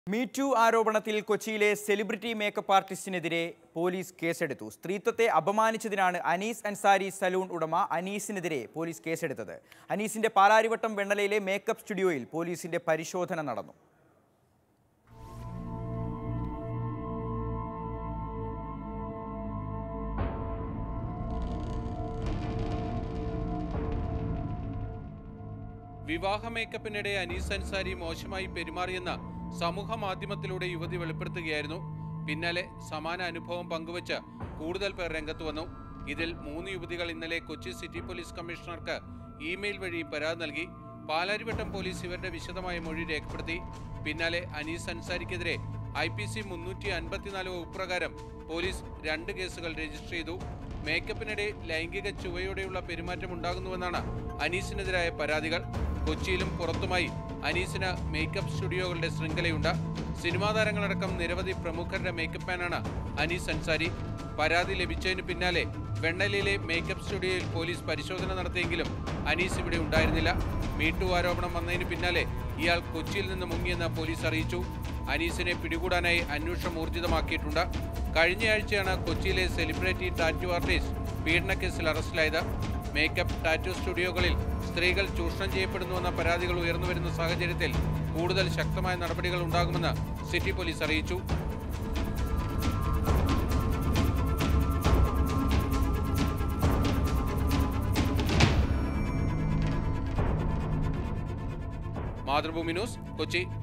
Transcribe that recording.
MeToo ആരോപണത്തിൽ കൊച്ചിയിലെ celebrity makeup ആർട്ടിസ്റ്റിനെതിരെ police കേസെടുത്തു സ്ത്രീത്വത്തെ അപമാനിച്ചതിനാണ് അനീസ് അൻസാരി സലൂൺ ഉടമ അനീസിനെതിരെ പോലീസ് കേസെടുത്തത് അനീസിന്റെ പാലാരിവട്ടം വെണ്ണലയിലെ മേക്കപ്പ് സ്റ്റുഡിയോയിൽ പോലീസിന്റെ പരിശോധന നടന്നു വിവാഹ മേക്കപ്പിനിടെ അനീസ് അൻസാരി മോശമായി പെരുമാറിയെന്ന സമൂഹ മാധ്യമത്തിലൂടെ യുവതി വെളിപ്പെടുത്തുകയായിരുന്നു പിന്നാലെ സമാന അനുഭവം പങ്കുവച്ച് കൂടുതൽ പേർ രംഗത്ത് വന്നു ഇതിൽ മൂന്ന് യുവതികൾ ഇന്നലെ കൊച്ചി സിറ്റി പോലീസ് കമ്മീഷണർക്ക് ഇമെയിൽ വഴി പരാതി നൽകി പാലാരിവട്ടം പോലീസ് ഇവരുടെ വിശദമായ മൊഴി രേഖപ്പെടുത്തി പിന്നാലെ അനീസ് അൻസാരിക്കെതിരെ ഐ പി സി മുന്നൂറ്റി അൻപത്തിനാല് വകുപ്പ് പ്രകാരം പോലീസ് രണ്ട് കേസുകൾ രജിസ്റ്റർ ചെയ്തു മേക്കപ്പിനിടെ ലൈംഗിക ചുവയോടെയുള്ള പെരുമാറ്റം ഉണ്ടാകുന്നുവെന്നാണ് അനീസിനെതിരായ പരാതികൾ കൊച്ചിയിലും പുറത്തുമായി അനീസിന് മേക്കപ്പ് സ്റ്റുഡിയോകളുടെ ശൃംഖലയുണ്ട് സിനിമാ താരങ്ങളടക്കം നിരവധി പ്രമുഖരുടെ മേക്കപ്പ് മാനാണ് അനീസ് അൻസാരി പരാതി ലഭിച്ചതിന് പിന്നാലെ വെണ്ണലയിലെ മേക്കപ്പ് സ്റ്റുഡിയോയിൽ പോലീസ് പരിശോധന നടത്തിയെങ്കിലും അനീസ് ഇവിടെ ഉണ്ടായിരുന്നില്ല മീട്ടു ആരോപണം വന്നതിന് പിന്നാലെ ഇയാൾ കൊച്ചിയിൽ നിന്ന് മുങ്ങിയെന്ന് പോലീസ് അറിയിച്ചു അനീസിനെ പിടികൂടാനായി അന്വേഷണം ഊർജിതമാക്കിയിട്ടുണ്ട് കഴിഞ്ഞയാഴ്ചയാണ് കൊച്ചിയിലെ സെലിബ്രിറ്റി ടാറ്റു ആർട്ടിസ്റ്റ് പീഡനക്കേസിൽ അറസ്റ്റിലായത് മേക്കപ്പ് ടാറ്റു സ്റ്റുഡിയോകളിൽ സ്ത്രീകൾ ചൂഷണം ചെയ്യപ്പെടുന്നുവെന്ന പരാതികൾ ഉയർന്നുവരുന്ന സാഹചര്യത്തിൽ കൂടുതൽ ശക്തമായ നടപടികൾ ഉണ്ടാകുമെന്ന് സിറ്റി പോലീസ് അറിയിച്ചു മാതൃഭൂമി ന്യൂസ് കൊച്ചി